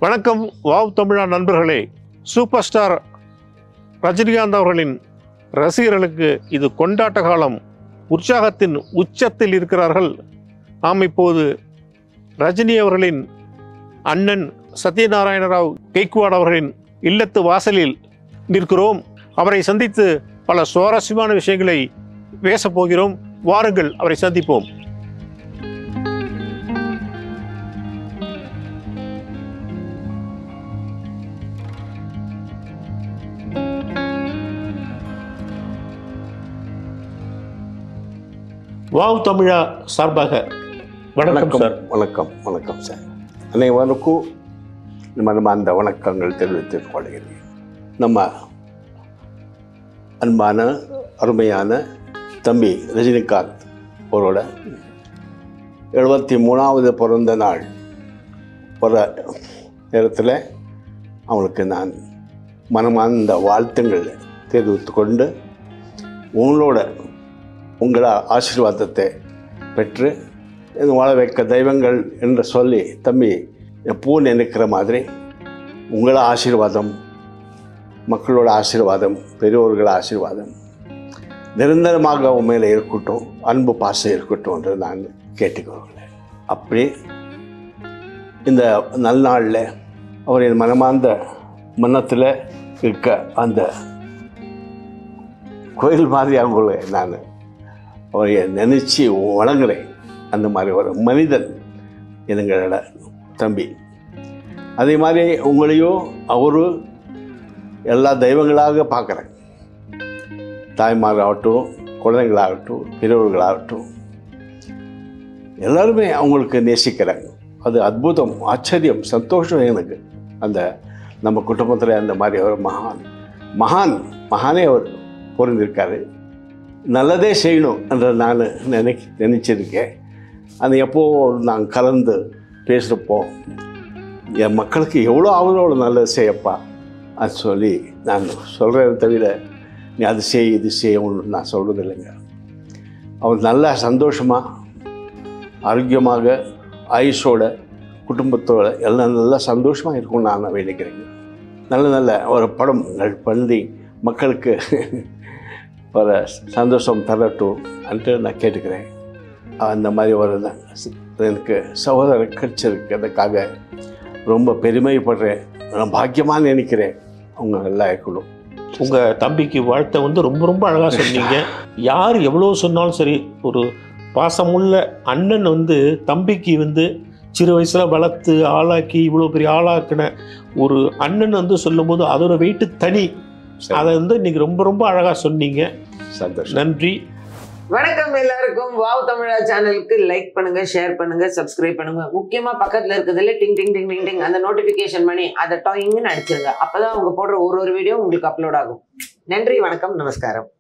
வணக்கம் வாவ் தமிழா நண்பர்களே சூப்பர் ஸ்டார் ரஜினிகாந்த் அவர்களின் ரசிகர்களுக்கு இது கொண்டாட்ட காலம் உற்சாகத்தின் உச்சத்தில் இருக்கிறார்கள் நாம் இப்போது ரஜினி அவர்களின் அண்ணன் சத்யநாராயண ராவ் கெய்க்வாட் அவர்களின் இல்லத்து வாசலில் நிற்கிறோம் அவரை சந்தித்து பல சுவாரஸ்யமான விஷயங்களை பேசப் போகிறோம் வாருங்கள் அவரை சந்திப்போம் வாவ் தமிழா சார்பாக வணக்கம் வணக்கம் சார் வணக்கம் வணக்கம் சார் அனைவருக்கும் நம்ம அந்த வணக்கங்கள் தெரிவித்துக் கொள்கிறேன் நம்ம அன்பான அருமையான தம்பி ரஜினிகாந்த் அவரோட எழுபத்தி மூணாவது பிறந்த நாள் வர நேரத்தில் அவங்களுக்கு நான் மனமார்ந்த வாழ்த்துங்கள் தெரிவித்து கொண்டு உங்களோட உங்கள ஆசீர்வாதத்தை பெற்று இது வாழ வைக்க தெய்வங்கள் என்று சொல்லி தம்பி எப்பவும் நினைக்கிற மாதிரி உங்கள ஆசீர்வாதம் மக்களோட ஆசீர்வாதம் பெரியோர்கள ஆசீர்வாதம் நிரந்தரமாக உன் மேலே இருக்கட்டும் அன்பு பாசம் இருக்கட்டும் என்று நான் கேட்டுக்கொள்கிறேன் அப்படி இந்த நல்நாளில் அவரின் மனமார்ந்த மனத்தில் இருக்க அந்த கோயில் மாதிரி அவங்கள நான் அவரை நினச்சி வணங்குறேன் அந்த மாதிரி ஒரு மனிதன் எங்களோட தம்பி அதே மாதிரி உங்களையும் அவரு எல்லா தெய்வங்களாக பார்க்குறேன் தாய்மாராகட்டும் குழந்தைங்களாகட்டும் பெரியவர்களாகட்டும் எல்லாருமே அவங்களுக்கு நேசிக்கிறாங்க அது அற்புதம் ஆச்சரியம் சந்தோஷம் எனக்கு அந்த நம்ம குடும்பத்தில் அந்த மாதிரி ஒரு மகான் மகான் மகானே அவர் பொருந்திருக்காரு நல்லதே செய்யணும் என்று நான் நினை நினச்சிருக்கேன் அது எப்போ நான் கலந்து பேசுகிறப்போ என் மக்களுக்கு எவ்வளோ அவ்வளோ நல்லது செய்யப்பா அது சொல்லி நான் சொல்கிறத தவிர நீ அது செய் இது செய்யணும்னு நான் சொல்கிறது இல்லைங்க அவர் நல்லா சந்தோஷமாக ஆரோக்கியமாக ஆயுஷோட குடும்பத்தோட எல்லாம் நல்லா சந்தோஷமாக இருக்கும்னு நான் வேண்டிக்கிறேங்க நல்ல நல்ல ஒரு படங்கள் பண்ணி மக்களுக்கு ஒரு சந்தோஷம் தரட்டும் அன்ட்டு நான் கேட்டுக்கிறேன் அந்த மாதிரி ஒரு ந- எனக்கு சகோதரர் கிடைச்சிருக்கு அதுக்காக ரொம்ப பெருமைப்படுறேன் நான் பாக்கியமாக நினைக்கிறேன் அவங்க நல்லா இருக்கணும் உங்க தம்பிக்கு வாழ்த்தை வந்து ரொம்ப ரொம்ப அழகா சொன்னீங்க யார் எவ்வளோ சொன்னாலும் சரி ஒரு பாசமுள்ள அண்ணன் வந்து தம்பிக்கு வந்து சிறு வயசுல வளர்த்து ஆளாக்கி இவ்வளோ பெரிய ஆளாக்கின ஒரு அண்ணன் வந்து சொல்லும்போது அதோட வெயிட்டு தனி அதை வந்து இன்னைக்கு ரொம்ப ரொம்ப அழகா சொன்னீங்க சந்தோஷம் நன்றி வணக்கம் எல்லாருக்கும் வாவ் தமிழா சேனலுக்கு லைக் பண்ணுங்க ஷேர் பண்ணுங்க சப்ஸ்கிரைப் பண்ணுங்க முக்கியமா பக்கத்துல இருக்கிறதுல டிங் டிங் டிங் டிங் டிங் அந்த நோட்டிபிகேஷன் பண்ணி அதை டாயிங்னு அடிச்சிருங்க அப்பதான் அவங்க போடுற ஒரு ஒரு வீடியோ உங்களுக்கு அப்லோட் ஆகும் நன்றி வணக்கம் நமஸ்காரம்